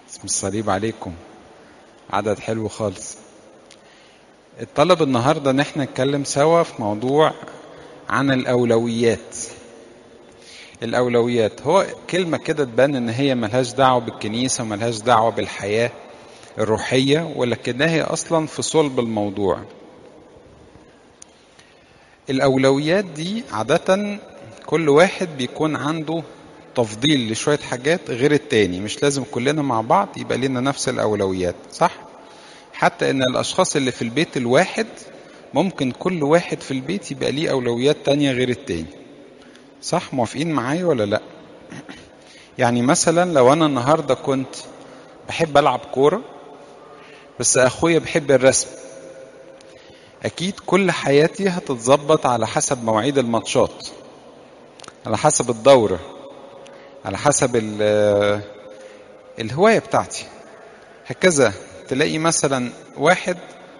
اسم الصليب عليكم عدد حلو خالص الطلب النهارده ان احنا نتكلم سوا في موضوع عن الاولويات الاولويات هو كلمه كده تبان ان هي ملهاش دعوه بالكنيسه وملهاش دعوه بالحياه الروحيه ولكنها هي اصلا في صلب الموضوع الاولويات دي عاده كل واحد بيكون عنده تفضيل لشويه حاجات غير التاني مش لازم كلنا مع بعض يبقى لنا نفس الاولويات صح حتى ان الاشخاص اللي في البيت الواحد ممكن كل واحد في البيت يبقى ليه اولويات تانية غير التاني صح موافقين معايا ولا لا يعني مثلا لو انا النهارده كنت بحب العب كوره بس اخويا بيحب الرسم اكيد كل حياتي هتتظبط على حسب مواعيد الماتشات على حسب الدوره على حسب الهوايه بتاعتي هكذا تلاقي مثلا واحد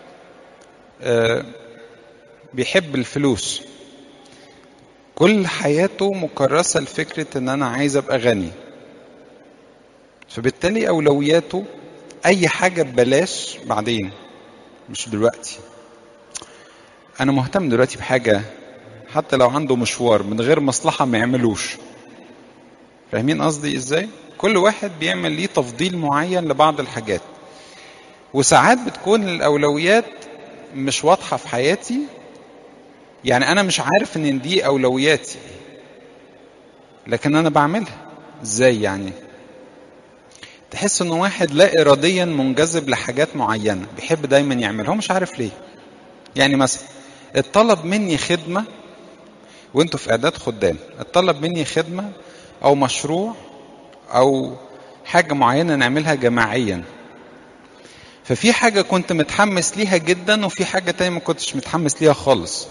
بيحب الفلوس كل حياته مكرسة لفكرة ان انا عايز ابقى غني فبالتالي اولوياته اي حاجة ببلاش بعدين مش دلوقتي انا مهتم دلوقتي بحاجة حتى لو عنده مشوار من غير مصلحة ما يعملوش فاهمين قصدي ازاي كل واحد بيعمل ليه تفضيل معين لبعض الحاجات وساعات بتكون الاولويات مش واضحه في حياتي يعني انا مش عارف ان دي اولوياتي لكن انا بعملها ازاي يعني تحس ان واحد لا اراديا منجذب لحاجات معينه بيحب دايما يعملها هو مش عارف ليه يعني مثلا الطلب مني خدمه وانتوا في اعداد خدام الطلب مني خدمه او مشروع او حاجه معينه نعملها جماعيا ففي حاجة كنت متحمس ليها جدا وفي حاجة تانية ما كنتش متحمس ليها خالص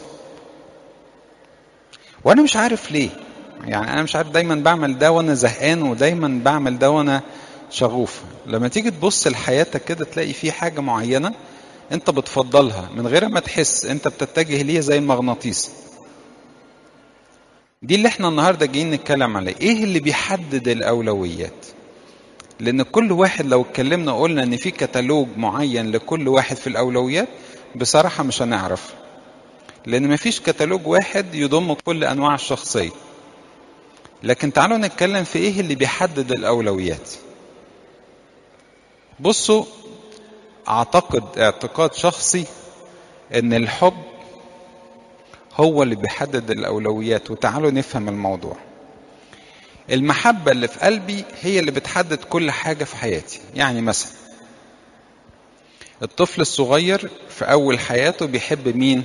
وأنا مش عارف ليه يعني أنا مش عارف دايما بعمل ده وأنا زهقان ودايما بعمل ده وأنا شغوف لما تيجي تبص لحياتك كده تلاقي في حاجة معينة أنت بتفضلها من غير ما تحس أنت بتتجه ليها زي المغناطيس دي اللي احنا النهاردة جايين نتكلم عليه ايه اللي بيحدد الأولويات لان كل واحد لو اتكلمنا وقلنا ان في كتالوج معين لكل واحد في الاولويات بصراحه مش هنعرف لان مفيش كتالوج واحد يضم كل انواع الشخصيه لكن تعالوا نتكلم في ايه اللي بيحدد الاولويات بصوا اعتقد اعتقاد شخصي ان الحب هو اللي بيحدد الاولويات وتعالوا نفهم الموضوع المحبة اللي في قلبي هي اللي بتحدد كل حاجة في حياتي يعني مثلا الطفل الصغير في أول حياته بيحب مين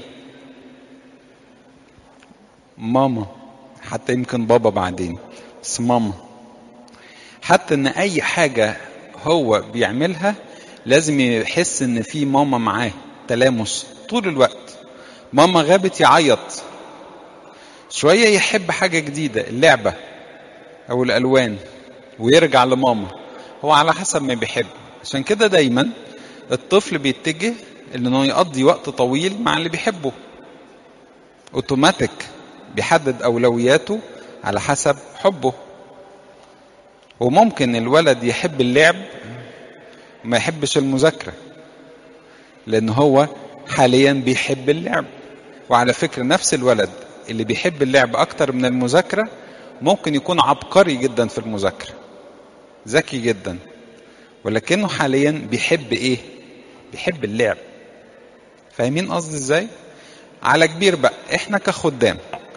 ماما حتى يمكن بابا بعدين بس ماما حتى ان اي حاجة هو بيعملها لازم يحس ان في ماما معاه تلامس طول الوقت ماما غابت يعيط شوية يحب حاجة جديدة اللعبة او الالوان ويرجع لماما هو على حسب ما بيحب عشان كده دايما الطفل بيتجه انه يقضي وقت طويل مع اللي بيحبه اوتوماتيك بيحدد اولوياته على حسب حبه وممكن الولد يحب اللعب وما يحبش المذاكره لان هو حاليا بيحب اللعب وعلى فكره نفس الولد اللي بيحب اللعب اكتر من المذاكره ممكن يكون عبقري جدا في المذاكرة ذكي جدا ولكنه حاليا بيحب ايه بيحب اللعب فاهمين قصدي ازاي على كبير بقى احنا كخدام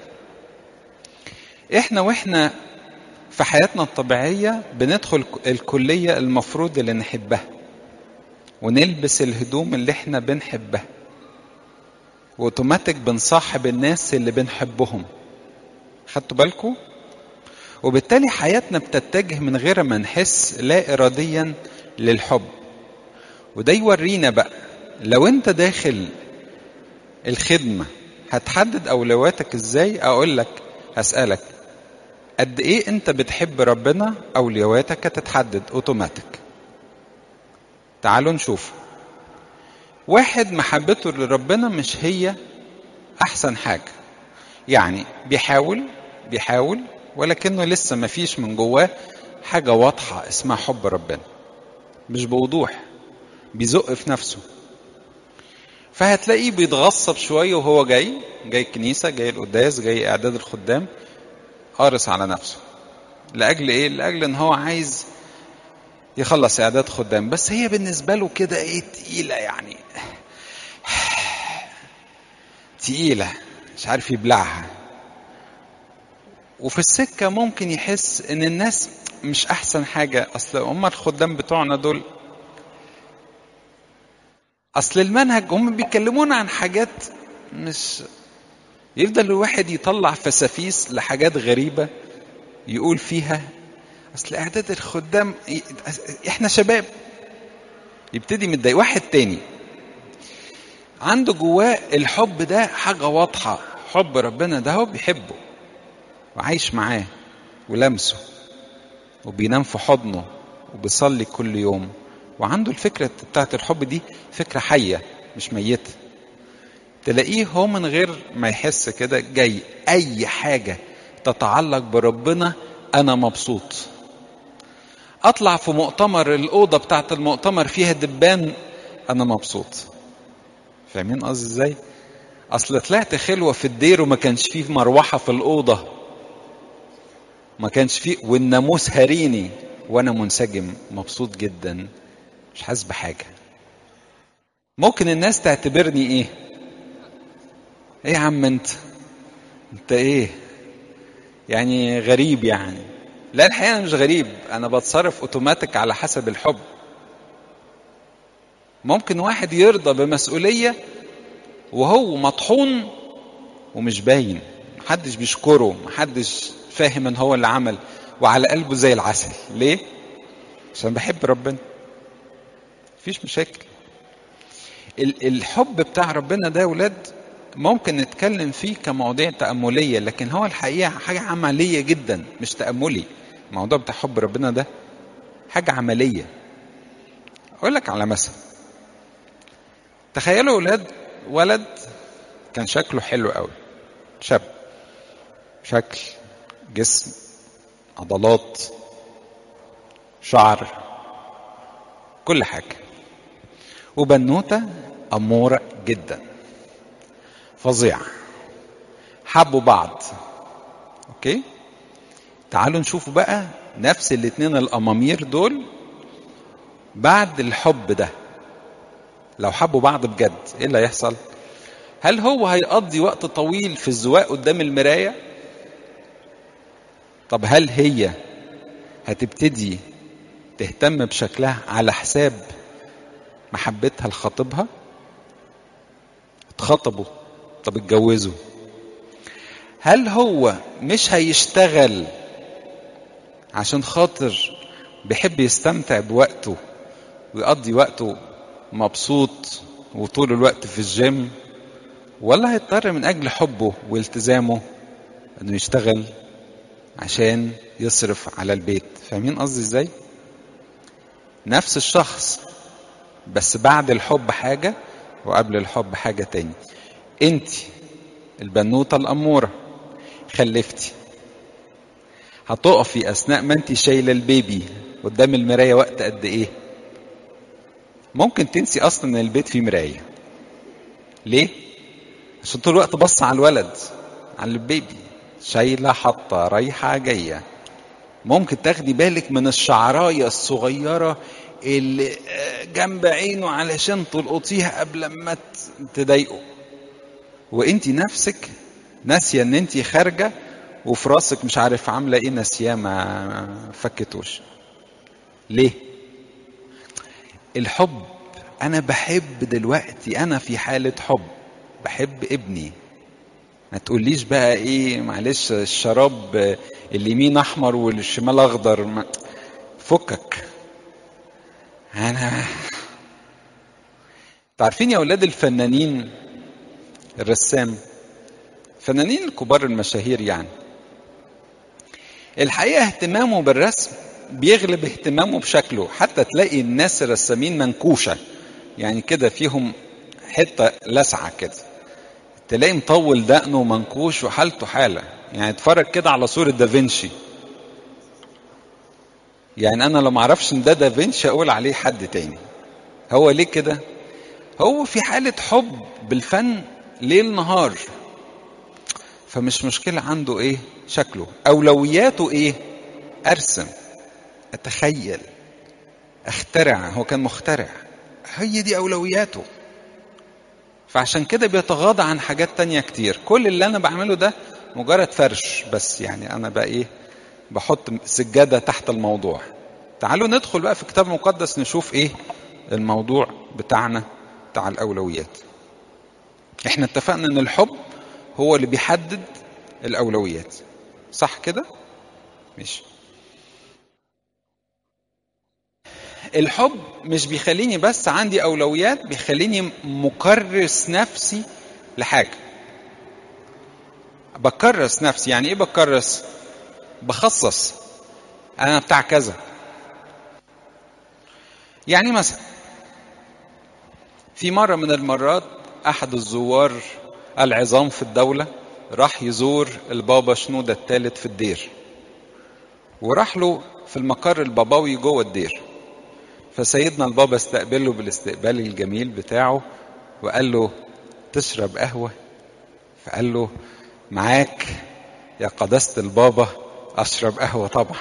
احنا واحنا في حياتنا الطبيعية بندخل الكلية المفروض اللي نحبها ونلبس الهدوم اللي احنا بنحبها واوتوماتيك بنصاحب الناس اللي بنحبهم خدتوا بالكم وبالتالي حياتنا بتتجه من غير ما نحس لا اراديا للحب وده يورينا بقى لو انت داخل الخدمة هتحدد اولوياتك ازاي اقول لك هسألك قد ايه انت بتحب ربنا اولوياتك هتتحدد اوتوماتيك تعالوا نشوف واحد محبته لربنا مش هي احسن حاجة يعني بيحاول بيحاول ولكنه لسه ما فيش من جواه حاجة واضحة اسمها حب ربنا مش بوضوح بيزق في نفسه فهتلاقيه بيتغصب شويه وهو جاي جاي الكنيسه جاي القداس جاي اعداد الخدام قارص على نفسه لاجل ايه لاجل ان هو عايز يخلص اعداد خدام بس هي بالنسبه له كده ايه تقيله يعني تقيله مش عارف يبلعها وفي السكه ممكن يحس ان الناس مش احسن حاجه اصل هم الخدام بتوعنا دول اصل المنهج هم بيكلمونا عن حاجات مش يفضل الواحد يطلع فسافيس لحاجات غريبه يقول فيها اصل اعداد الخدام احنا شباب يبتدي متضايق واحد تاني عنده جواه الحب ده حاجه واضحه حب ربنا ده هو بيحبه وعايش معاه ولمسه وبينام في حضنه وبيصلي كل يوم وعنده الفكرة بتاعت الحب دي فكرة حية مش ميتة تلاقيه هو من غير ما يحس كده جاي أي حاجة تتعلق بربنا أنا مبسوط أطلع في مؤتمر الأوضة بتاعت المؤتمر فيها دبان أنا مبسوط فاهمين قصدي إزاي؟ أصل طلعت خلوة في الدير وما كانش فيه مروحة في الأوضة ما كانش فيه والناموس هريني وأنا منسجم مبسوط جدا مش حاسس بحاجة ممكن الناس تعتبرني ايه ايه يا عم انت انت ايه يعني غريب يعني لا الحقيقة أنا مش غريب أنا بتصرف أوتوماتيك على حسب الحب ممكن واحد يرضى بمسؤولية وهو مطحون ومش باين محدش بيشكره محدش فاهم ان هو اللي عمل وعلى قلبه زي العسل ليه عشان بحب ربنا مفيش مشاكل الحب بتاع ربنا ده ولاد ممكن نتكلم فيه كمواضيع تأملية لكن هو الحقيقة حاجة عملية جدا مش تأملي الموضوع بتاع حب ربنا ده حاجة عملية أقول لك على مثل تخيلوا ولاد ولد كان شكله حلو قوي شاب شكل جسم عضلات شعر كل حاجة وبنوتة أمورة جدا فظيعة حبوا بعض أوكي تعالوا نشوفوا بقى نفس الاتنين الأمامير دول بعد الحب ده لو حبوا بعض بجد ايه اللي هيحصل هل هو هيقضي وقت طويل في الزواق قدام المراية طب هل هي هتبتدي تهتم بشكلها على حساب محبتها لخطيبها اتخطبوا طب اتجوزوا هل هو مش هيشتغل عشان خاطر بيحب يستمتع بوقته ويقضي وقته مبسوط وطول الوقت في الجيم ولا هيضطر من اجل حبه والتزامه انه يشتغل عشان يصرف على البيت فاهمين قصدي ازاي نفس الشخص بس بعد الحب حاجه وقبل الحب حاجه تاني انت البنوته الاموره خلفتي هتقفي اثناء ما انت شايله البيبي قدام المرايه وقت قد ايه ممكن تنسي اصلا ان البيت فيه مرايه ليه عشان طول الوقت بص على الولد على البيبي شايله حاطه رايحه جايه ممكن تاخدي بالك من الشعرايه الصغيره اللي جنب عينه علشان تلقطيها قبل ما تضايقه وانت نفسك ناسيه ان انت خارجه وفي راسك مش عارف عامله ايه ناسياه ما فكتوش ليه الحب انا بحب دلوقتي انا في حاله حب بحب ابني ما تقوليش بقى ايه معلش الشراب اليمين احمر والشمال اخضر ما فكك انا تعرفين يا اولاد الفنانين الرسام الفنانين الكبار المشاهير يعني الحقيقه اهتمامه بالرسم بيغلب اهتمامه بشكله حتى تلاقي الناس الرسامين منكوشه يعني كده فيهم حته لسعه كده تلاقي مطول دقنه ومنكوش وحالته حاله يعني اتفرج كده على صوره دافنشي يعني انا لو ما اعرفش ان ده دافنشي اقول عليه حد تاني هو ليه كده هو في حالة حب بالفن ليل نهار فمش مشكلة عنده ايه شكله اولوياته ايه ارسم اتخيل اخترع هو كان مخترع هي دي اولوياته فعشان كده بيتغاضى عن حاجات تانية كتير كل اللي انا بعمله ده مجرد فرش بس يعني انا بقى ايه بحط سجادة تحت الموضوع تعالوا ندخل بقى في الكتاب المقدس نشوف ايه الموضوع بتاعنا بتاع الاولويات احنا اتفقنا ان الحب هو اللي بيحدد الاولويات صح كده ماشي الحب مش بيخليني بس عندي اولويات بيخليني مكرس نفسي لحاجه بكرس نفسي يعني ايه بكرس بخصص انا بتاع كذا يعني مثلا في مره من المرات احد الزوار العظام في الدوله راح يزور البابا شنودة الثالث في الدير وراح له في المقر البابوي جوه الدير فسيدنا البابا استقبله بالاستقبال الجميل بتاعه وقال له تشرب قهوة فقال له معاك يا قداسة البابا أشرب قهوة طبعا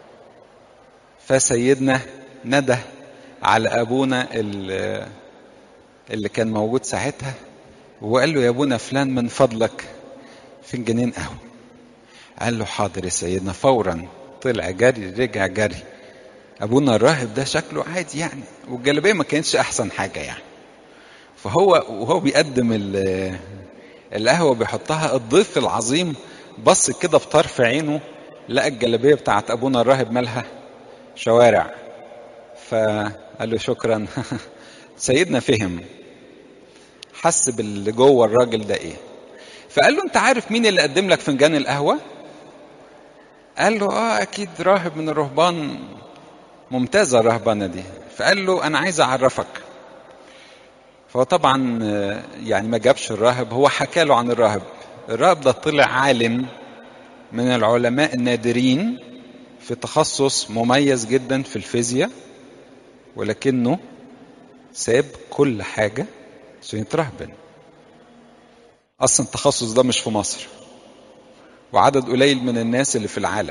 فسيدنا ندى على أبونا اللي كان موجود ساعتها وقال له يا أبونا فلان من فضلك فنجانين قهوة قال له حاضر يا سيدنا فورا طلع جري رجع جري ابونا الراهب ده شكله عادي يعني والجلابيه ما كانتش احسن حاجه يعني فهو وهو بيقدم القهوه بيحطها الضيف العظيم بص كده بطرف عينه لقى الجلابيه بتاعت ابونا الراهب مالها شوارع فقال له شكرا سيدنا فهم حس باللي جوه الراجل ده ايه فقال له انت عارف مين اللي قدم لك فنجان القهوه قال له اه اكيد راهب من الرهبان ممتازة الرهبانة دي فقال له أنا عايز أعرفك فهو طبعا يعني ما جابش الراهب هو حكى له عن الراهب الراهب ده طلع عالم من العلماء النادرين في تخصص مميز جدا في الفيزياء ولكنه ساب كل حاجة عشان يترهبن أصلا التخصص ده مش في مصر وعدد قليل من الناس اللي في العالم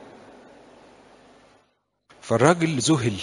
فالراجل ذهل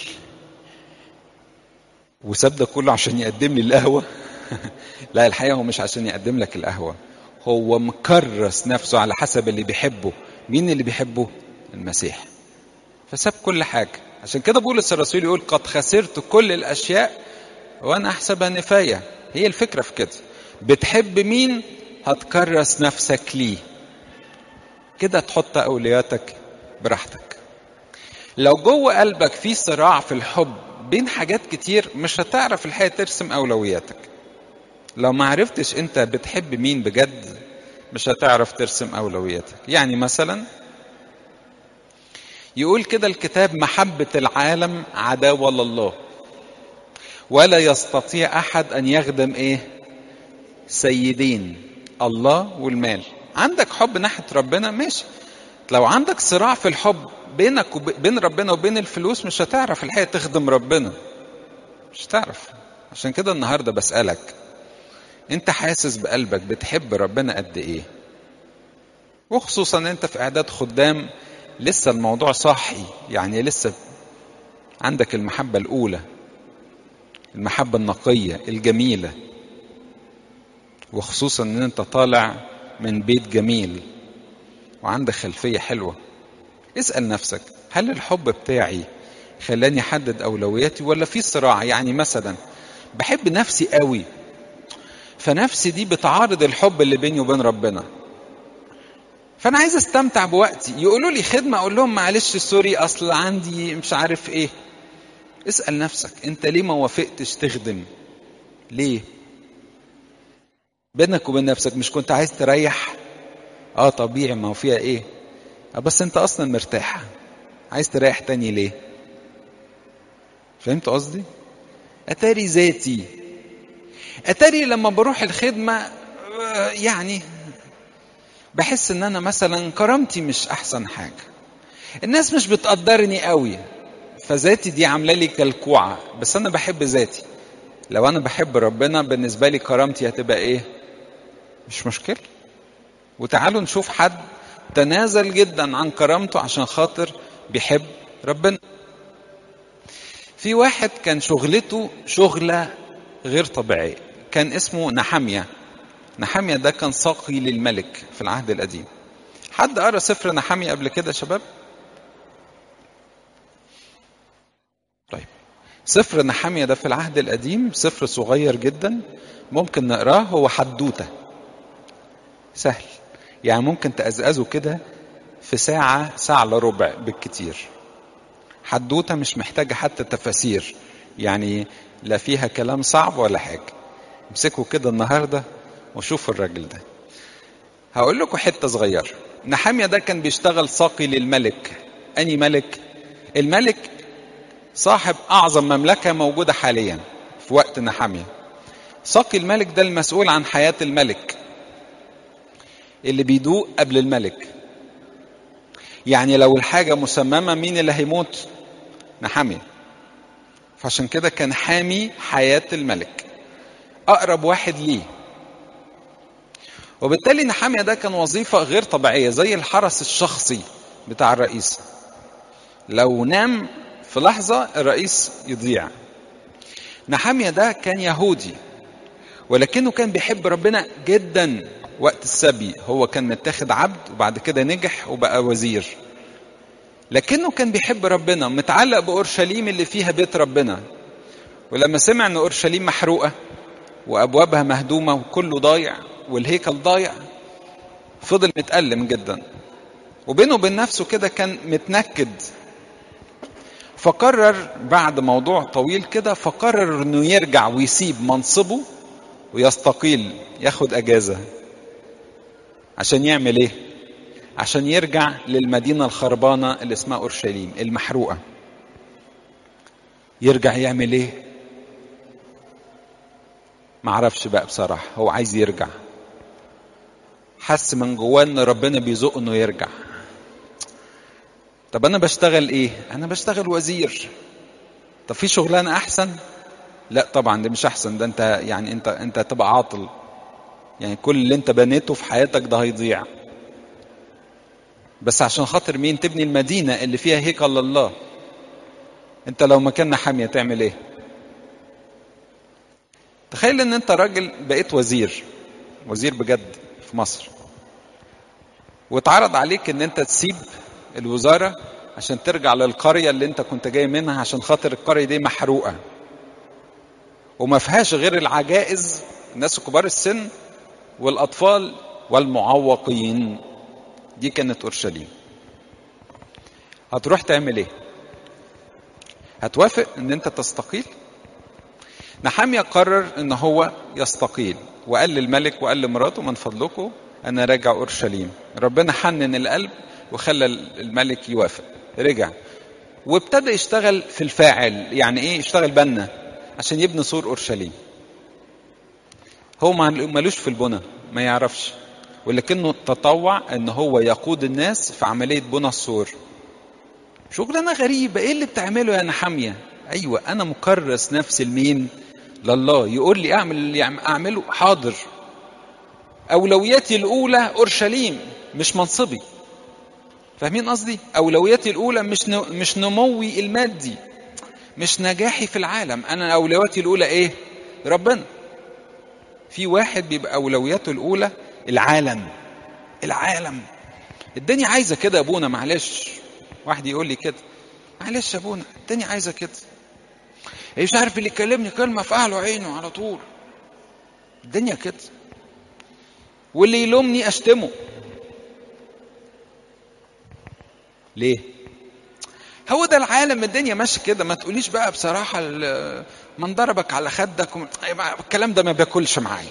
وساب ده كله عشان يقدم لي القهوه لا الحقيقه هو مش عشان يقدم لك القهوه هو مكرس نفسه على حسب اللي بيحبه مين اللي بيحبه المسيح فساب كل حاجه عشان كده بولس الرسول يقول قد خسرت كل الاشياء وانا احسبها نفايه هي الفكره في كده بتحب مين هتكرس نفسك ليه كده تحط اولوياتك براحتك لو جوه قلبك في صراع في الحب بين حاجات كتير مش هتعرف الحقيقه ترسم اولوياتك لو ما عرفتش انت بتحب مين بجد مش هتعرف ترسم اولوياتك يعني مثلا يقول كده الكتاب محبة العالم عداوة لله ولا يستطيع أحد أن يخدم إيه سيدين الله والمال عندك حب ناحية ربنا ماشي لو عندك صراع في الحب بينك وبين ربنا وبين الفلوس مش هتعرف الحقيقة تخدم ربنا مش هتعرف عشان كده النهاردة بسألك انت حاسس بقلبك بتحب ربنا قد ايه وخصوصا انت في اعداد خدام لسه الموضوع صاحي يعني لسه عندك المحبة الاولى المحبة النقية الجميلة وخصوصا ان انت طالع من بيت جميل وعندك خلفية حلوة اسأل نفسك هل الحب بتاعي خلاني احدد اولوياتي ولا في صراع يعني مثلا بحب نفسي قوي فنفسي دي بتعارض الحب اللي بيني وبين ربنا فانا عايز استمتع بوقتي يقولوا لي خدمه اقول لهم معلش سوري اصل عندي مش عارف ايه اسال نفسك انت ليه ما وافقتش تخدم ليه بينك وبين نفسك مش كنت عايز تريح اه طبيعي ما هو فيها ايه آه بس انت اصلا مرتاح عايز تريح تاني ليه فهمت قصدي اتاري ذاتي اتاري لما بروح الخدمه يعني بحس ان انا مثلا كرامتي مش احسن حاجه الناس مش بتقدرني قوي فذاتي دي عامله لي كلكوعه بس انا بحب ذاتي لو انا بحب ربنا بالنسبه لي كرامتي هتبقى ايه مش مشكله وتعالوا نشوف حد تنازل جدا عن كرامته عشان خاطر بيحب ربنا في واحد كان شغلته شغلة غير طبيعية كان اسمه نحمية نحمية ده كان ساقي للملك في العهد القديم حد قرأ سفر نحمية قبل كده يا شباب طيب سفر نحمية ده في العهد القديم سفر صغير جدا ممكن نقراه هو حدوتة سهل يعني ممكن تأزأزه كده في ساعة ساعة الا ربع بالكتير حدوتة مش محتاجة حتى تفاسير يعني لا فيها كلام صعب ولا حاجة امسكوا كده النهاردة وشوفوا الراجل ده هقول لكم حتة صغيرة نحامية ده كان بيشتغل ساقي للملك أني ملك الملك صاحب أعظم مملكة موجودة حاليا في وقت نحامية ساقي الملك ده المسؤول عن حياة الملك اللي بيدوق قبل الملك يعني لو الحاجة مسممة مين اللي هيموت نحامية فعشان كده كان حامي حياة الملك أقرب واحد ليه وبالتالي نحامية ده كان وظيفة غير طبيعية زي الحرس الشخصي بتاع الرئيس لو نام في لحظة الرئيس يضيع نحامية ده كان يهودي ولكنه كان بيحب ربنا جدا وقت السبي هو كان متاخد عبد وبعد كده نجح وبقى وزير لكنه كان بيحب ربنا متعلق بأورشليم اللي فيها بيت ربنا ولما سمع ان أورشليم محروقة وأبوابها مهدومة وكله ضايع والهيكل ضايع فضل متألم جدا وبينه وبين نفسه كده كان متنكد فقرر بعد موضوع طويل كده فقرر انه يرجع ويسيب منصبه ويستقيل ياخد اجازه عشان يعمل ايه عشان يرجع للمدينه الخربانه اللي اسمها اورشليم المحروقه يرجع يعمل ايه معرفش بقى بصراحه هو عايز يرجع حس من جواه ان ربنا بيزق انه يرجع طب انا بشتغل ايه انا بشتغل وزير طب في شغلانه احسن لا طبعا ده مش احسن ده انت يعني انت انت تبقى عاطل يعني كل اللي انت بنيته في حياتك ده هيضيع بس عشان خاطر مين تبني المدينة اللي فيها هيكل الله انت لو مكاننا حامية تعمل ايه تخيل ان انت راجل بقيت وزير وزير بجد في مصر واتعرض عليك ان انت تسيب الوزارة عشان ترجع للقرية اللي انت كنت جاي منها عشان خاطر القرية دي محروقة وما فيهاش غير العجائز الناس كبار السن والأطفال والمعوقين دي كانت أورشليم هتروح تعمل ايه هتوافق ان انت تستقيل نحامية قرر ان هو يستقيل وقال للملك وقال لمراته من فضلكم انا راجع اورشليم ربنا حنن القلب وخلى الملك يوافق رجع وابتدى يشتغل في الفاعل يعني ايه يشتغل بنا عشان يبني سور اورشليم هو مالوش في البنى ما يعرفش ولكنه تطوع ان هو يقود الناس في عمليه بنى السور شغلانه غريبه ايه اللي بتعمله يا نحاميه ايوه انا مكرس نفسي لمين لله يقول لي اعمل اللي اعمله حاضر اولوياتي الاولى اورشليم مش منصبي فاهمين قصدي اولوياتي الاولى مش مش نموي المادي مش نجاحي في العالم انا اولوياتي الاولى ايه ربنا في واحد بيبقى اولوياته الاولى العالم العالم الدنيا عايزه كده يا ابونا معلش واحد يقول لي كده معلش يا ابونا الدنيا عايزه كده مش عارف اللي يكلمني كلمه في اهله عينه على طول الدنيا كده واللي يلومني اشتمه ليه هو ده العالم الدنيا ماشي كده ما تقوليش بقى بصراحة من ضربك على خدك ومن... الكلام ده ما بياكلش معايا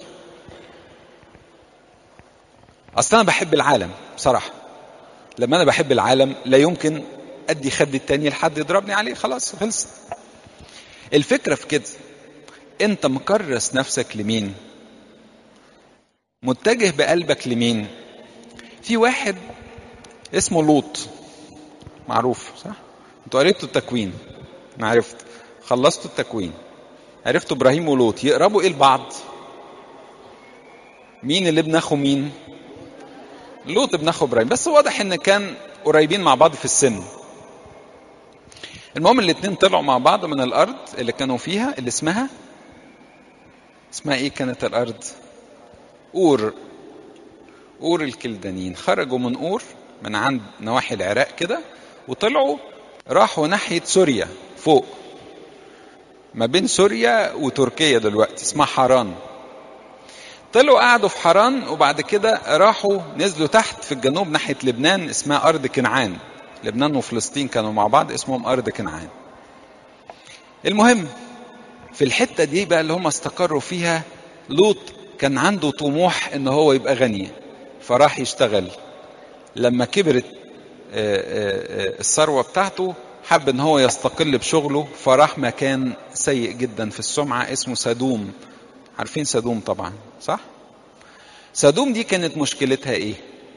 أصلا أنا بحب العالم بصراحة لما أنا بحب العالم لا يمكن أدي خد التاني لحد يضربني عليه خلاص خلص الفكرة في كده أنت مكرس نفسك لمين متجه بقلبك لمين في واحد اسمه لوط معروف صح انتوا قريتوا التكوين انا عرفت خلصتوا التكوين عرفتوا ابراهيم ولوط يقربوا ايه لبعض مين اللي ابن اخو مين لوط ابن اخو ابراهيم بس واضح ان كان قريبين مع بعض في السن المهم الاثنين طلعوا مع بعض من الارض اللي كانوا فيها اللي اسمها اسمها ايه كانت الارض اور اور الكلدانيين خرجوا من اور من عند نواحي العراق كده وطلعوا راحوا ناحيه سوريا فوق ما بين سوريا وتركيا دلوقتي اسمها حران طلعوا قعدوا في حران وبعد كده راحوا نزلوا تحت في الجنوب ناحيه لبنان اسمها ارض كنعان لبنان وفلسطين كانوا مع بعض اسمهم ارض كنعان المهم في الحته دي بقى اللي هم استقروا فيها لوط كان عنده طموح ان هو يبقى غني فراح يشتغل لما كبرت الثروه بتاعته حب ان هو يستقل بشغله فراح مكان سيء جدا في السمعه اسمه سدوم عارفين سدوم طبعا صح سدوم دي كانت مشكلتها ايه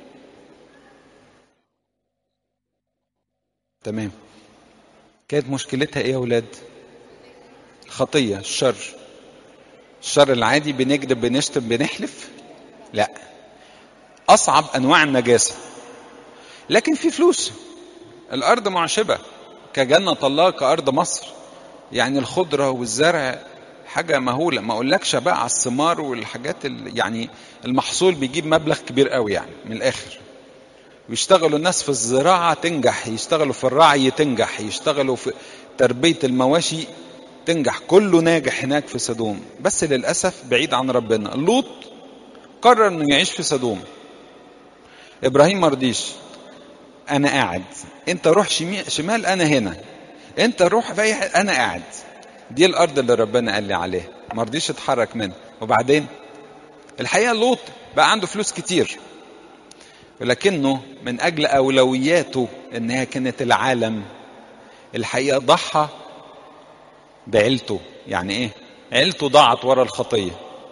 تمام كانت مشكلتها ايه يا ولاد الخطيه الشر الشر العادي بنكذب بنشتم بنحلف لا اصعب انواع النجاسه لكن في فلوس الارض معشبه كجنه الله كارض مصر يعني الخضره والزرع حاجه مهوله ما اقولكش بقى على الثمار والحاجات اللي يعني المحصول بيجيب مبلغ كبير قوي يعني من الاخر ويشتغلوا الناس في الزراعه تنجح يشتغلوا في الرعي تنجح يشتغلوا في تربيه المواشي تنجح كله ناجح هناك في سدوم بس للاسف بعيد عن ربنا لوط قرر انه يعيش في سدوم ابراهيم مرضيش انا قاعد انت روح شمال انا هنا انت روح في انا قاعد دي الارض اللي ربنا قال لي عليها ما رضيش اتحرك منها وبعدين الحقيقه لوط بقى عنده فلوس كتير ولكنه من اجل اولوياته انها كانت العالم الحقيقه ضحى بعيلته يعني ايه عيلته ضاعت ورا الخطيه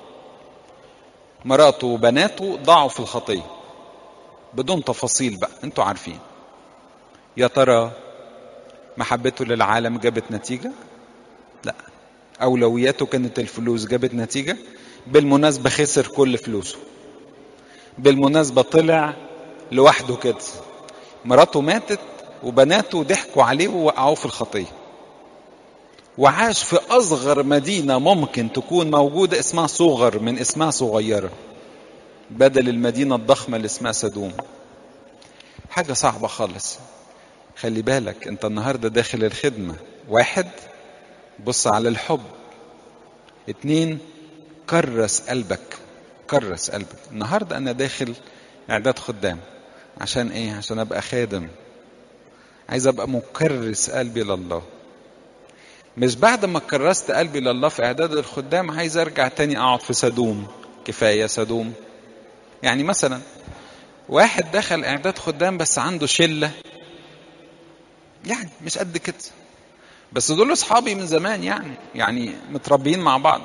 مراته وبناته ضاعوا في الخطيه بدون تفاصيل بقى انتوا عارفين يا ترى محبته للعالم جابت نتيجه لا اولوياته كانت الفلوس جابت نتيجه بالمناسبه خسر كل فلوسه بالمناسبه طلع لوحده كده مراته ماتت وبناته ضحكوا عليه ووقعوه في الخطيه وعاش في اصغر مدينه ممكن تكون موجوده اسمها صغر من اسمها صغيره بدل المدينه الضخمه اللي اسمها سدوم حاجه صعبه خالص خلي بالك انت النهارده داخل الخدمه واحد بص على الحب اتنين كرس قلبك كرس قلبك النهارده انا داخل اعداد خدام عشان ايه عشان ابقى خادم عايز ابقى مكرس قلبي لله مش بعد ما كرست قلبي لله في اعداد الخدام عايز ارجع تاني اقعد في سدوم كفايه سدوم يعني مثلا واحد دخل اعداد خدام بس عنده شله يعني مش قد كده بس دول اصحابي من زمان يعني يعني متربيين مع بعض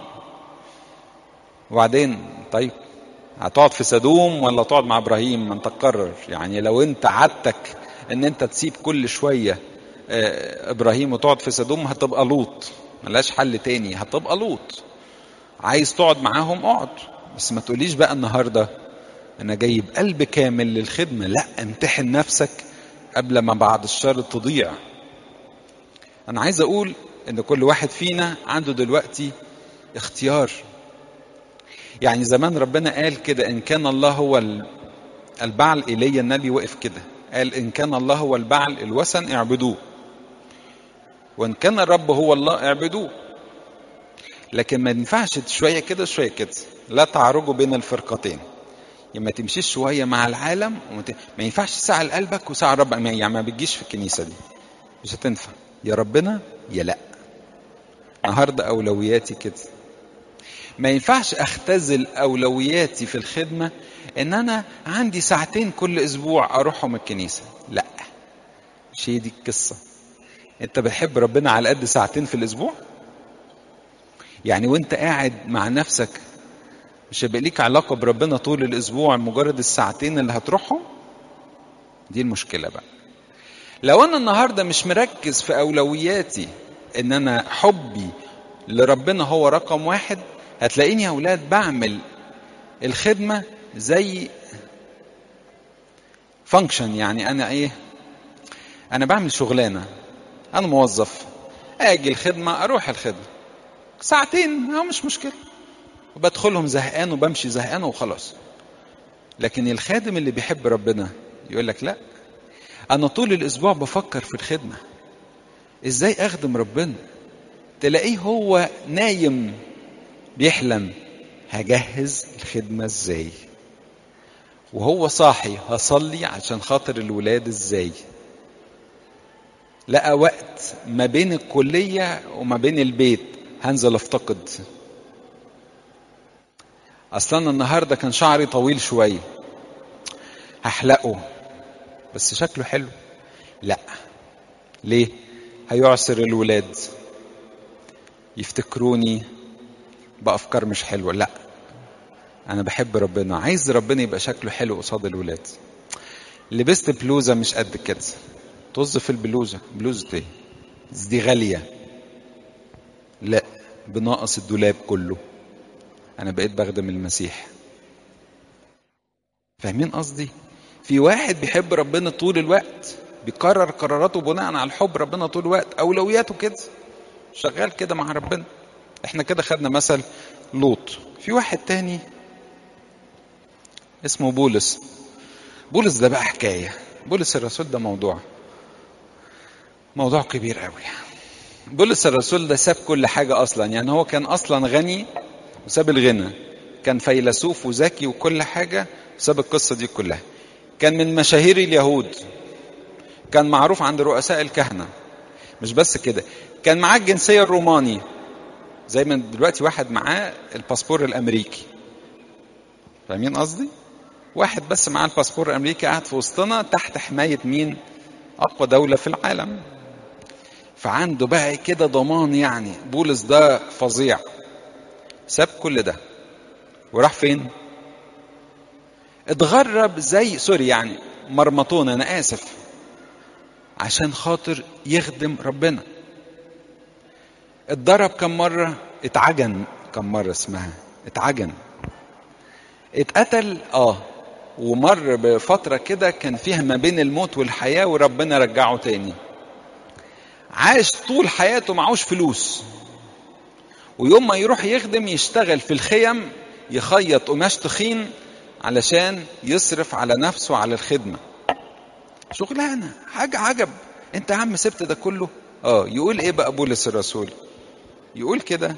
وبعدين طيب هتقعد في سدوم ولا تقعد مع ابراهيم ما انت تقرر يعني لو انت عادتك ان انت تسيب كل شويه ابراهيم وتقعد في سدوم هتبقى لوط ملهاش حل تاني هتبقى لوط عايز تقعد معاهم اقعد بس ما تقوليش بقى النهارده انا جايب قلب كامل للخدمه لا امتحن نفسك قبل ما بعد الشر تضيع انا عايز اقول ان كل واحد فينا عنده دلوقتي اختيار يعني زمان ربنا قال كده ان كان الله هو البعل ايليا النبي وقف كده قال ان كان الله هو البعل الوثن اعبدوه وان كان الرب هو الله اعبدوه لكن ما ينفعش شويه كده شويه كده لا تعرجوا بين الفرقتين يعني ما تمشيش شويه مع العالم ومت... ما ينفعش ساعه لقلبك وساعه رب يعني ما بتجيش في الكنيسه دي مش هتنفع يا ربنا يا لا النهارده اولوياتي كده ما ينفعش اختزل اولوياتي في الخدمه ان انا عندي ساعتين كل اسبوع اروحهم الكنيسه لا مش هي دي القصه انت بتحب ربنا على قد ساعتين في الاسبوع يعني وانت قاعد مع نفسك مش هيبقى ليك علاقه بربنا طول الاسبوع مجرد الساعتين اللي هتروحهم دي المشكله بقى لو انا النهارده مش مركز في اولوياتي ان انا حبي لربنا هو رقم واحد هتلاقيني يا اولاد بعمل الخدمه زي فانكشن يعني انا ايه انا بعمل شغلانه انا موظف اجي الخدمه اروح الخدمه ساعتين هو مش مشكله وبدخلهم زهقان وبمشي زهقان وخلاص لكن الخادم اللي بيحب ربنا يقول لك لا انا طول الاسبوع بفكر في الخدمه ازاي اخدم ربنا تلاقيه هو نايم بيحلم هجهز الخدمه ازاي وهو صاحي هصلي عشان خاطر الولاد ازاي لقى وقت ما بين الكليه وما بين البيت هنزل افتقد اصلا النهارده كان شعري طويل شويه هحلقه بس شكله حلو لا ليه هيعسر الولاد يفتكروني بافكار مش حلوه لا انا بحب ربنا عايز ربنا يبقى شكله حلو قصاد الولاد لبست بلوزه مش قد كده طز في البلوزه بلوزه ايه دي غاليه لا بناقص الدولاب كله انا بقيت بخدم المسيح فاهمين قصدي في واحد بيحب ربنا طول الوقت بيقرر قراراته بناء على الحب ربنا طول الوقت اولوياته كده شغال كده مع ربنا احنا كده خدنا مثل لوط في واحد تاني اسمه بولس بولس ده بقى حكاية بولس الرسول ده موضوع موضوع كبير قوي بولس الرسول ده ساب كل حاجة أصلا يعني هو كان أصلا غني وساب الغنى كان فيلسوف وذكي وكل حاجة ساب القصة دي كلها كان من مشاهير اليهود كان معروف عند رؤساء الكهنة مش بس كده كان معاه الجنسية الروماني زي ما دلوقتي واحد معاه الباسبور الأمريكي فاهمين قصدي؟ واحد بس معاه الباسبور الأمريكي قاعد في وسطنا تحت حماية مين؟ أقوى دولة في العالم فعنده بقى كده ضمان يعني بولس ده فظيع ساب كل ده وراح فين؟ اتغرب زي سوري يعني مرمطون انا اسف عشان خاطر يخدم ربنا اتضرب كم مرة اتعجن كم مرة اسمها اتعجن اتقتل اه ومر بفترة كده كان فيها ما بين الموت والحياة وربنا رجعه تاني عاش طول حياته معهوش فلوس ويوم ما يروح يخدم يشتغل في الخيم يخيط قماش تخين علشان يصرف على نفسه على الخدمة شغلانة حاجة عجب انت يا عم سبت ده كله اه يقول ايه بقى بولس الرسول يقول كده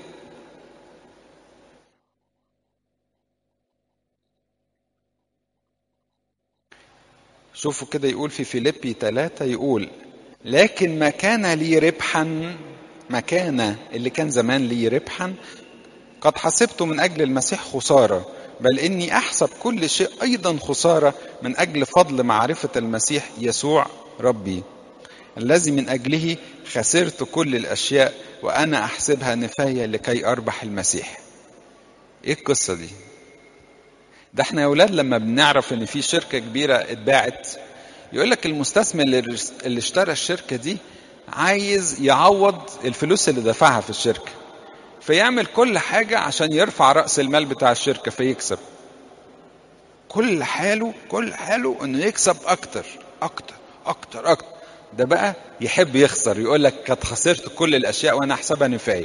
شوفوا كده يقول في فيليبي ثلاثة يقول لكن ما كان لي ربحا ما كان اللي كان زمان لي ربحا قد حسبته من أجل المسيح خسارة بل إني أحسب كل شيء أيضا خسارة من أجل فضل معرفة المسيح يسوع ربي الذي من أجله خسرت كل الأشياء وأنا أحسبها نفاية لكي أربح المسيح إيه القصة دي؟ ده احنا يا أولاد لما بنعرف إن في شركة كبيرة اتباعت يقول لك المستثمر اللي اشترى الشركة دي عايز يعوض الفلوس اللي دفعها في الشركة فيعمل كل حاجة عشان يرفع رأس المال بتاع الشركة فيكسب كل حاله كل حاله انه يكسب اكتر اكتر اكتر اكتر ده بقى يحب يخسر يقول لك قد خسرت كل الاشياء وانا احسبها نفايه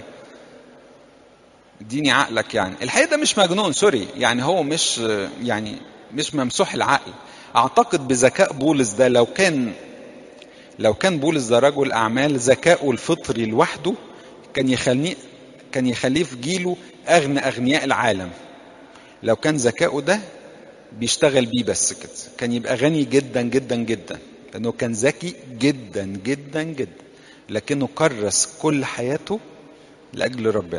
اديني عقلك يعني الحقيقه ده مش مجنون سوري يعني هو مش يعني مش ممسوح العقل اعتقد بذكاء بولس ده لو كان لو كان بولس ده رجل اعمال ذكائه الفطري لوحده كان يخليه كان يخليه في جيله اغنى اغنياء العالم لو كان ذكائه ده بيشتغل بيه بس كده كان يبقى غني جدا جدا جدا لانه كان ذكي جدا جدا جدا لكنه كرس كل حياته لاجل ربنا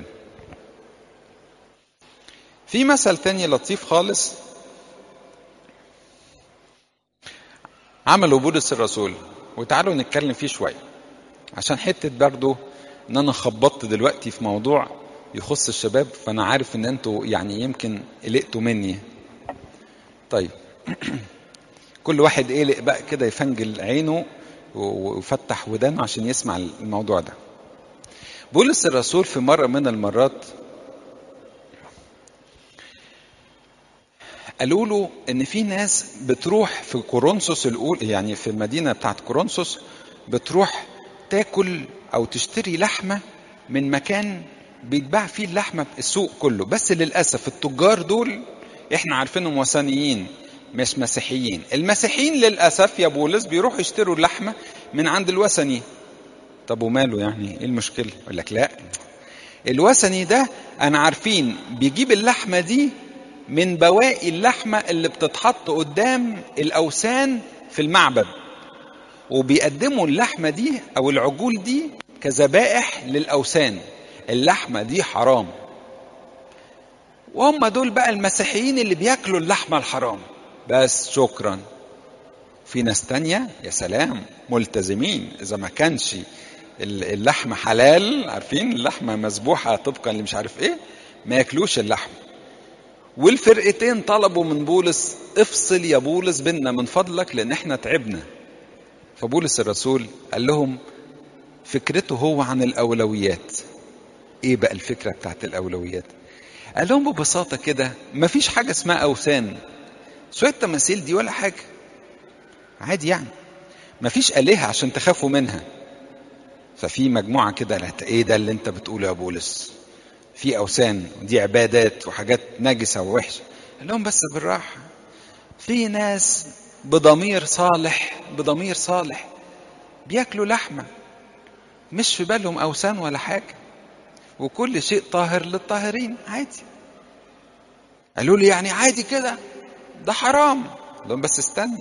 في مثل تاني لطيف خالص عمله بولس الرسول وتعالوا نتكلم فيه شويه عشان حته برضه ان انا خبطت دلوقتي في موضوع يخص الشباب فانا عارف ان انتوا يعني يمكن قلقتوا مني طيب كل واحد قلق بقى كده يفنجل عينه ويفتح ودانه عشان يسمع الموضوع ده بولس الرسول في مرة من المرات قالوا له ان في ناس بتروح في كورنثوس الاولى يعني في المدينه بتاعت كورنثوس بتروح تاكل او تشتري لحمه من مكان بيتباع فيه اللحمه في السوق كله بس للاسف التجار دول احنا عارفينهم وثنيين مش مسيحيين المسيحيين للاسف يا بولس بيروحوا يشتروا اللحمه من عند الوثني طب وماله يعني ايه المشكله يقول لك لا الوثني ده انا عارفين بيجيب اللحمه دي من بواقي اللحمه اللي بتتحط قدام الاوثان في المعبد وبيقدموا اللحمه دي او العجول دي كذبائح للاوثان اللحمه دي حرام وهم دول بقى المسيحيين اللي بياكلوا اللحمه الحرام بس شكرا في ناس تانية يا سلام ملتزمين إذا ما كانش اللحمة حلال عارفين اللحمة مذبوحة طبقا اللي مش عارف إيه ما ياكلوش اللحم والفرقتين طلبوا من بولس افصل يا بولس بينا من فضلك لأن احنا تعبنا فبولس الرسول قال لهم فكرته هو عن الأولويات إيه بقى الفكرة بتاعت الأولويات قال لهم ببساطة كده مفيش حاجة اسمها أوثان شوية تماثيل دي ولا حاجة عادي يعني مفيش آلهة عشان تخافوا منها ففي مجموعة كده لا ايه ده اللي انت بتقوله يا بولس في أوثان دي عبادات وحاجات نجسة ووحشة قال لهم بس بالراحة في ناس بضمير صالح بضمير صالح بياكلوا لحمة مش في بالهم أوثان ولا حاجة وكل شيء طاهر للطاهرين عادي قالوا لي يعني عادي كده ده حرام لهم بس استنى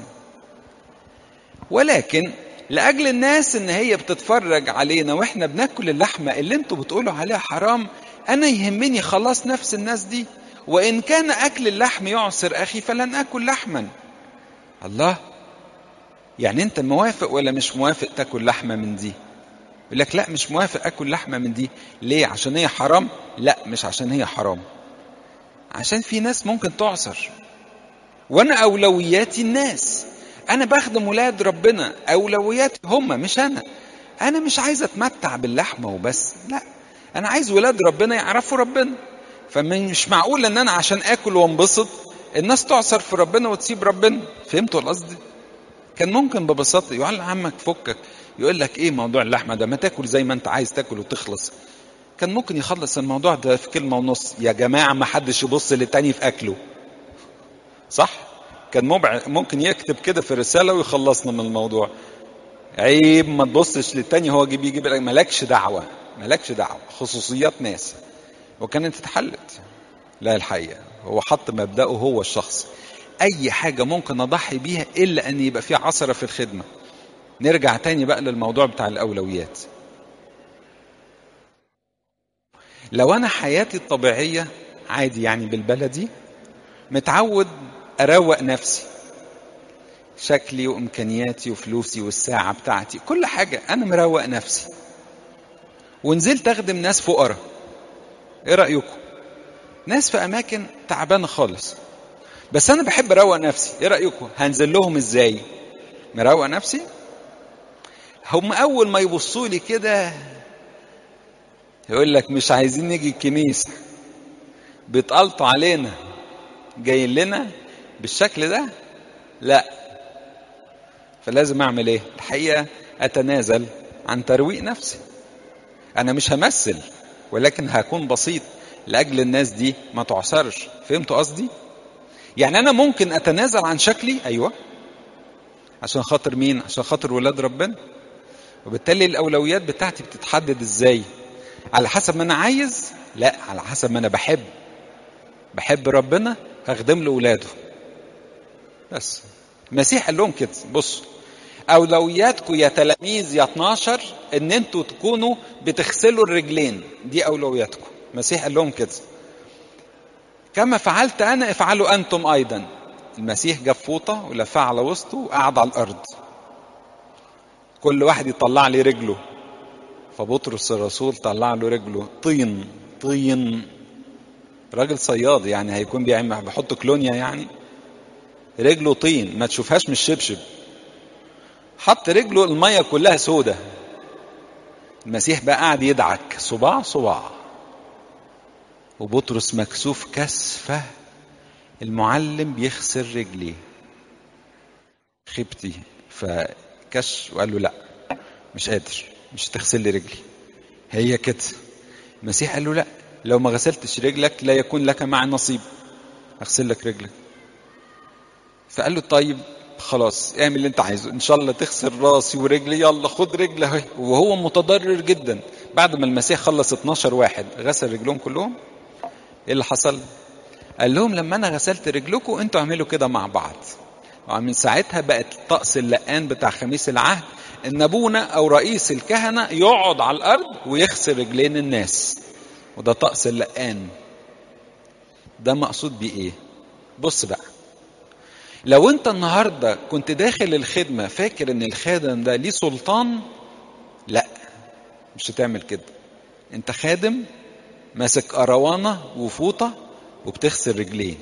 ولكن لاجل الناس ان هي بتتفرج علينا واحنا بناكل اللحمه اللي انتوا بتقولوا عليها حرام انا يهمني خلاص نفس الناس دي وان كان اكل اللحم يعسر اخي فلن اكل لحما الله يعني انت موافق ولا مش موافق تاكل لحمه من دي يقول لك لا مش موافق اكل لحمه من دي ليه عشان هي حرام لا مش عشان هي حرام عشان في ناس ممكن تعصر وانا اولوياتي الناس انا بخدم ولاد ربنا اولوياتي هم مش انا انا مش عايز اتمتع باللحمه وبس لا انا عايز ولاد ربنا يعرفوا ربنا فمش معقول ان انا عشان اكل وانبسط الناس تعصر في ربنا وتسيب ربنا فهمتوا القصد كان ممكن ببساطه يقول عمك فكك يقول لك ايه موضوع اللحمه ده ما تاكل زي ما انت عايز تاكل وتخلص كان ممكن يخلص الموضوع ده في كلمه ونص يا جماعه ما حدش يبص للتاني في اكله صح كان مبع... ممكن يكتب كده في رساله ويخلصنا من الموضوع عيب ما تبصش للتاني هو جيب يجيب مالكش دعوه مالكش دعوه خصوصيات ناس وكانت اتحلت لا الحقيقه هو حط مبدأه هو الشخص اي حاجه ممكن اضحي بيها الا ان يبقى في عثره في الخدمه نرجع تاني بقى للموضوع بتاع الاولويات لو انا حياتي الطبيعيه عادي يعني بالبلدي متعود اروق نفسي شكلي وامكانياتي وفلوسي والساعه بتاعتي كل حاجه انا مروق نفسي ونزلت اخدم ناس فقراء ايه رايكم ناس في اماكن تعبانه خالص بس انا بحب اروق نفسي ايه رايكم هنزل لهم ازاي مروق نفسي هم اول ما يبصوا لي كده يقول لك مش عايزين نيجي الكنيسه بيتقلطوا علينا جايين لنا بالشكل ده لا فلازم اعمل ايه الحقيقه اتنازل عن ترويق نفسي انا مش همثل ولكن هكون بسيط لاجل الناس دي ما تعصرش فهمتوا قصدي يعني انا ممكن اتنازل عن شكلي ايوه عشان خاطر مين عشان خاطر ولاد ربنا وبالتالي الاولويات بتاعتي بتتحدد ازاي على حسب ما انا عايز لا على حسب ما انا بحب بحب ربنا هخدم له ولاده بس المسيح قال لهم كده بصوا اولوياتكم يا تلاميذ يا 12 ان انتوا تكونوا بتغسلوا الرجلين دي اولوياتكم المسيح قال لهم كده كما فعلت انا افعلوا انتم ايضا المسيح جاب فوطه ولفها على وسطه وقعد على الارض كل واحد يطلع لي رجله فبطرس الرسول طلع له رجله طين طين راجل صياد يعني هيكون بيعمل بيحط كلونيا يعني رجله طين ما تشوفهاش مش شبشب حط رجله الميه كلها سودة المسيح بقى قاعد يدعك صباع صباع وبطرس مكسوف كسفة المعلم بيخسر رجليه خبتي فكش وقال له لا مش قادر مش تغسل لي رجلي هي كده المسيح قال له لا لو ما غسلتش رجلك لا يكون لك معي نصيب اغسل لك رجلك فقال له طيب خلاص اعمل اللي انت عايزه ان شاء الله تغسل راسي ورجلي يلا خد رجلي اهي وهو متضرر جدا بعد ما المسيح خلص 12 واحد غسل رجلهم كلهم ايه اللي حصل قال لهم لما انا غسلت رجلكم انتوا اعملوا كده مع بعض ومن ساعتها بقت طقس اللقان بتاع خميس العهد ان ابونا او رئيس الكهنه يقعد على الارض ويغسل رجلين الناس وده طقس اللقان ده مقصود بيه ايه بص بقى لو انت النهارده كنت داخل الخدمه فاكر ان الخادم ده ليه سلطان لا مش هتعمل كده انت خادم ماسك اروانه وفوطه وبتغسل رجلين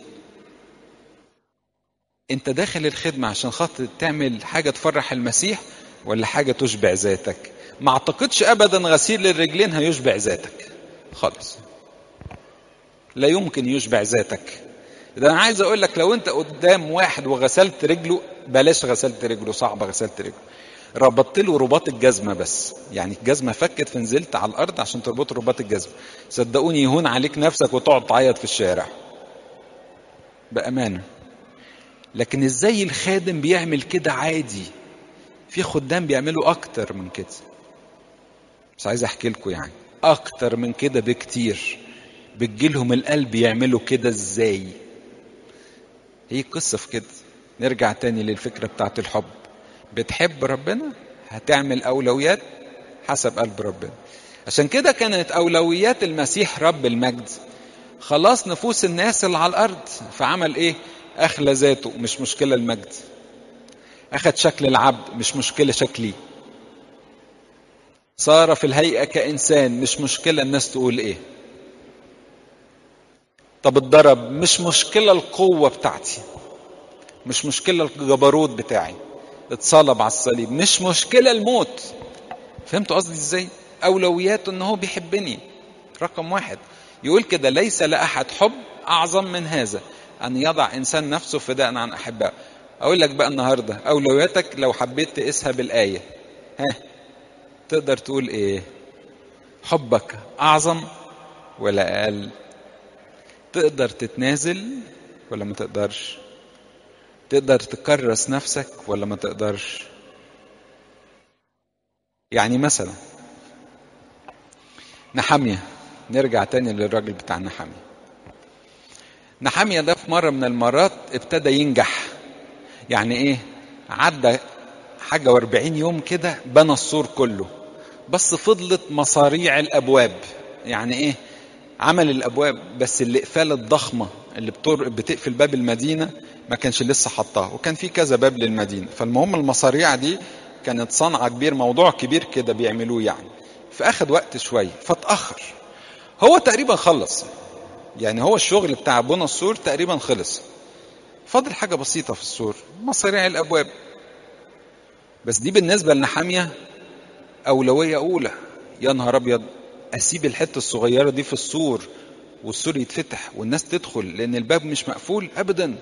انت داخل الخدمه عشان خاطر تعمل حاجه تفرح المسيح ولا حاجه تشبع ذاتك ما اعتقدش ابدا غسيل الرجلين هيشبع ذاتك خالص لا يمكن يشبع ذاتك ده انا عايز اقول لك لو انت قدام واحد وغسلت رجله بلاش غسلت رجله صعبه غسلت رجله ربطت له رباط الجزمه بس يعني الجزمه فكت فنزلت على الارض عشان تربط رباط الجزمه صدقوني يهون عليك نفسك وتقعد تعيط في الشارع بامانه لكن ازاي الخادم بيعمل كده عادي في خدام بيعملوا اكتر من كده بس عايز احكي لكم يعني اكتر من كده بكتير بتجيلهم القلب يعملوا كده ازاي هي قصة في كده نرجع تاني للفكرة بتاعت الحب بتحب ربنا هتعمل أولويات حسب قلب ربنا عشان كده كانت أولويات المسيح رب المجد خلاص نفوس الناس اللي على الأرض فعمل إيه أخلى ذاته مش مشكلة المجد أخد شكل العبد مش مشكلة شكلي صار في الهيئة كإنسان مش مشكلة الناس تقول إيه طب اتضرب مش مشكلة القوة بتاعتي مش مشكلة الجبروت بتاعي اتصلب على الصليب مش مشكلة الموت فهمتوا قصدي ازاي أولوياته ان هو بيحبني رقم واحد يقول كده ليس لأحد حب أعظم من هذا أن يضع إنسان نفسه فداء عن أحبائه أقول لك بقى النهاردة أولوياتك لو حبيت تقيسها بالآية ها تقدر تقول إيه حبك أعظم ولا أقل تقدر تتنازل ولا ما تقدرش تقدر تكرس نفسك ولا ما تقدرش يعني مثلا نحامية نرجع تاني للراجل بتاع نحامية نحامية ده في مرة من المرات ابتدى ينجح يعني ايه عدى حاجة واربعين يوم كده بنى السور كله بس فضلت مصاريع الأبواب يعني ايه عمل الابواب بس الاقفال الضخمه اللي بتر... بتقفل باب المدينه ما كانش لسه حطها وكان في كذا باب للمدينه فالمهم المصاريع دي كانت صنعه كبير موضوع كبير كده بيعملوه يعني فاخد وقت شويه فاتاخر هو تقريبا خلص يعني هو الشغل بتاع بنى السور تقريبا خلص فاضل حاجه بسيطه في السور مصاريع الابواب بس دي بالنسبه لنحاميه اولويه اولى يا نهار ابيض اسيب الحته الصغيره دي في السور والسور يتفتح والناس تدخل لان الباب مش مقفول ابدا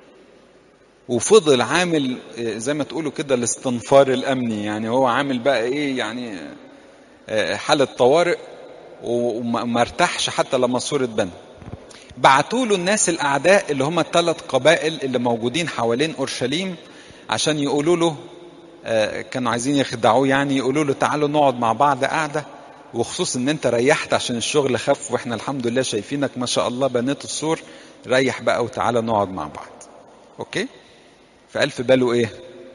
وفضل عامل زي ما تقولوا كده الاستنفار الامني يعني هو عامل بقى ايه يعني حاله طوارئ وما ارتاحش حتى لما السور اتبنى بعتوا له الناس الاعداء اللي هم الثلاث قبائل اللي موجودين حوالين اورشليم عشان يقولوا له كانوا عايزين يخدعوه يعني يقولوا له تعالوا نقعد مع بعض قعده وخصوص ان انت ريحت عشان الشغل خف واحنا الحمد لله شايفينك ما شاء الله بنيت السور ريح بقى وتعالى نقعد مع بعض اوكي فقال في باله ايه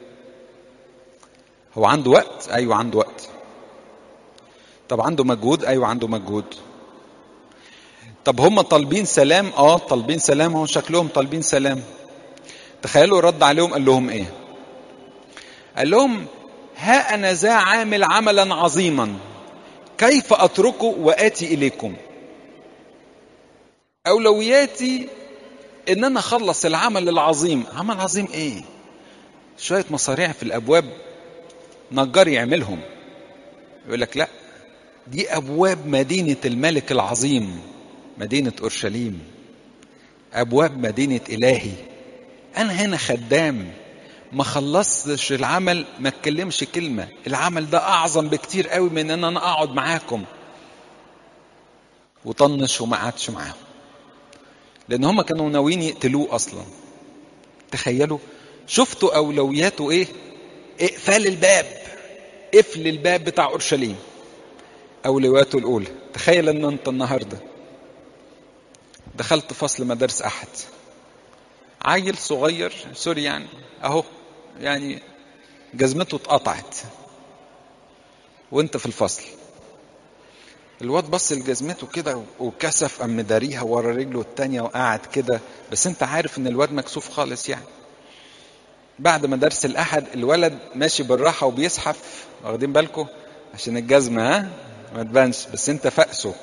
هو عنده وقت ايوه عنده وقت طب عنده مجهود ايوه عنده مجهود طب هم طالبين سلام اه طالبين سلام هو شكلهم طالبين سلام تخيلوا رد عليهم قال لهم ايه قال لهم ها انا ذا عامل عملا عظيما كيف اتركه واتي اليكم اولوياتي ان انا اخلص العمل العظيم عمل عظيم ايه شويه مصاريع في الابواب نجار يعملهم يقول لك لا دي ابواب مدينه الملك العظيم مدينه اورشليم ابواب مدينه الهي انا هنا خدام ما خلصتش العمل ما اتكلمش كلمه العمل ده اعظم بكتير قوي من ان انا اقعد معاكم وطنش وما قعدش معاهم لان هم كانوا ناويين يقتلوه اصلا تخيلوا شفتوا اولوياته ايه اقفال الباب قفل الباب بتاع اورشليم اولوياته الاولى تخيل ان انت النهارده دخلت فصل مدارس احد عيل صغير سوري يعني اهو يعني جزمته اتقطعت وانت في الفصل الواد بص لجزمته كده وكسف قام مداريها ورا رجله التانية وقعد كده بس انت عارف ان الواد مكسوف خالص يعني بعد ما درس الاحد الولد ماشي بالراحة وبيزحف واخدين بالكم عشان الجزمة ها ما تبانش بس انت فأسه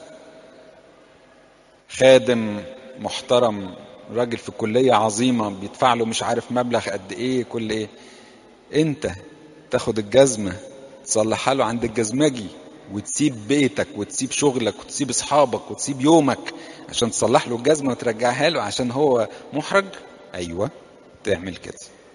خادم محترم راجل في كلية عظيمة بيدفع له مش عارف مبلغ قد ايه كل ايه انت تاخد الجزمة تصلحها له عند الجزمجي وتسيب بيتك وتسيب شغلك وتسيب اصحابك وتسيب يومك عشان تصلح له الجزمة وترجعها له عشان هو محرج ايوه تعمل كده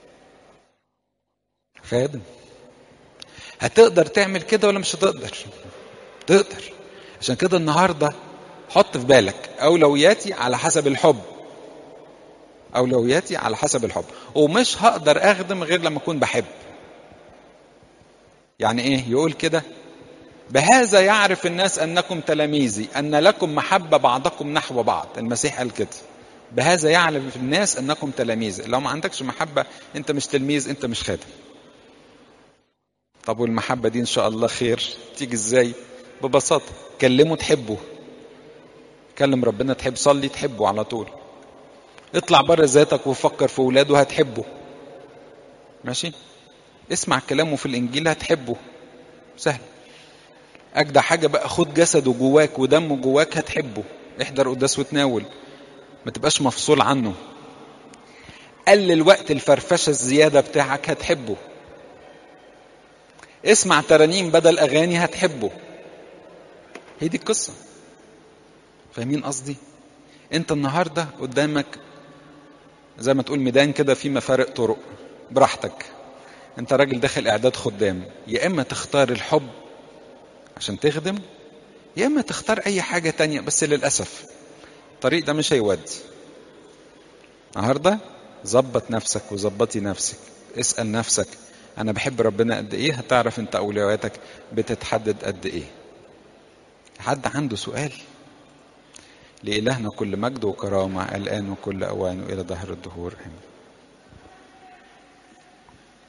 خادم هتقدر تعمل كده ولا مش هتقدر تقدر عشان كده النهارده حط في بالك اولوياتي على حسب الحب اولوياتي على حسب الحب ومش هقدر اخدم غير لما اكون بحب يعني ايه يقول كده بهذا يعرف الناس انكم تلاميذي ان لكم محبه بعضكم نحو بعض المسيح قال كده بهذا يعرف الناس انكم تلاميذي لو ما عندكش محبه انت مش تلميذ انت مش خادم طب والمحبه دي ان شاء الله خير تيجي ازاي ببساطه كلمه تحبه كلم ربنا تحب صلي تحبه على طول اطلع بره ذاتك وفكر في ولاده هتحبه ماشي اسمع كلامه في الانجيل هتحبه سهل اجدع حاجه بقى خد جسده جواك ودمه جواك هتحبه احضر قداس وتناول ما تبقاش مفصول عنه قلل وقت الفرفشه الزياده بتاعك هتحبه اسمع ترانيم بدل اغاني هتحبه هي دي القصه فاهمين قصدي انت النهارده قدامك زي ما تقول ميدان كده في مفارق طرق براحتك انت راجل داخل اعداد خدام يا اما تختار الحب عشان تخدم يا اما تختار اي حاجه تانية بس للاسف الطريق ده مش هيودي النهارده ظبط نفسك وظبطي نفسك اسال نفسك انا بحب ربنا قد ايه هتعرف انت اولوياتك بتتحدد قد ايه حد عنده سؤال لإلهنا كل مجد وكرامة الآن وكل أوان وإلى ظهر الدهور آمين